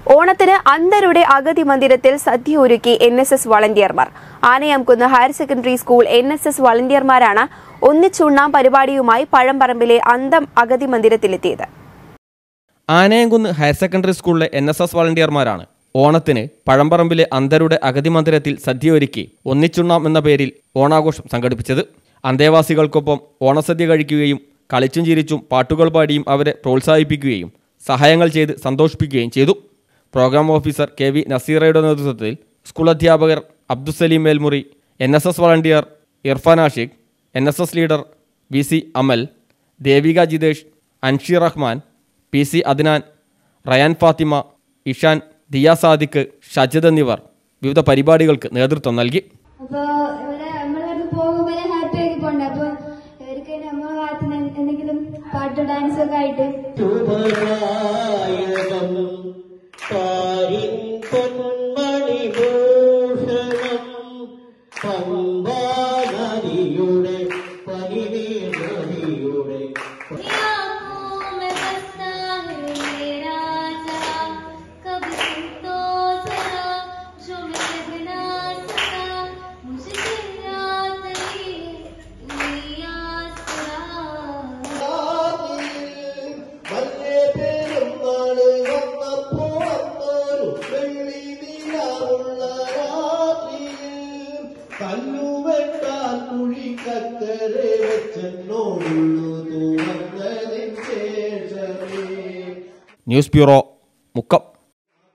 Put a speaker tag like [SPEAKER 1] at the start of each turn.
[SPEAKER 1] ഓണത്തിന് അന്തരുടെ അഗതി മന്ദിരത്തിൽ സദ്യ ഒരുക്കി എൻ എസ് എസ് വളണ്ടിയർമാർ Anayamkunnu higher secondary school N S S വളണ്ടിയർമാരാണ് ഒന്നിച്ചുണ്ണാം പരിപാടിയുമായി പഴംപറമ്പിലെ അന്തം അഗതി മന്ദിരത്തിലെത്തിയത്
[SPEAKER 2] ആനയംകുന്ന് ഹയർ സെക്കൻഡറി സ്കൂളിലെ എൻ എസ് എസ് വളണ്ടിയർമാരാണ് ഓണത്തിന് പഴമ്പറമ്പിലെ അന്തരുടെ അഗതി മന്ദിരത്തിൽ സദ്യ ഒരുക്കി ഒന്നിച്ചുണ്ണാം എന്ന പേരിൽ ഓണാഘോഷം സംഘടിപ്പിച്ചത് അന്തേവാസികൾക്കൊപ്പം ഓണസദ്യ കഴിക്കുകയും കളിച്ചും ചിരിച്ചും പാട്ടുകൾ പാടിയും അവരെ പ്രോത്സാഹിപ്പിക്കുകയും സഹായങ്ങൾ ചെയ്ത് സന്തോഷിപ്പിക്കുകയും ചെയ്തു പ്രോഗ്രാം ഓഫീസർ കെ വി നസീറയുടെ നേതൃത്വത്തിൽ സ്കൂൾ അധ്യാപകർ Abdussaleem Melmuri N S S volunteer Irfan Ashiq N S S leader V C Amal Devika Jithesh Anshi Rahman P C Adnan Rayan Fathima Ishan Diya Sadiq Shajid എന്നിവർ വിവിധ പരിപാടികൾക്ക് നേതൃത്വം നൽകി
[SPEAKER 3] അപ്പൊ ഇവിടെ നമ്മളിവിടുന്ന് പോകുമ്പോൾ ഹാപ്പി ആക്കി പോണ്ടേ അപ്പൊ ഇവർക്ക് നമ്മളെ ഭാഗത്ത് നിന്ന് എന്തെങ്കിലും പാട്ട് ഡാൻസ് ഒക്കെ ആയിട്ട്
[SPEAKER 4] ശുഭനായകം പാരിൻ പൊന്മണിഭൂഷണം പമ്പാനദിയുടെ പനിനീർനദിയുടെ വല്ലേ പെരുന്നാള് വന്നപ്പോ വന്നൊരു വെള്ളി നിലാവുള്ള രാത്രിയിൽ കല്ലുവെട്ടാൻ കുഴിക്കക്കരെ വെച്ചെന്നോടുള്ളു തുറന്നതിന് ശേഷമേ
[SPEAKER 2] ന്യൂസ് ബ്യൂറോ മുക്കം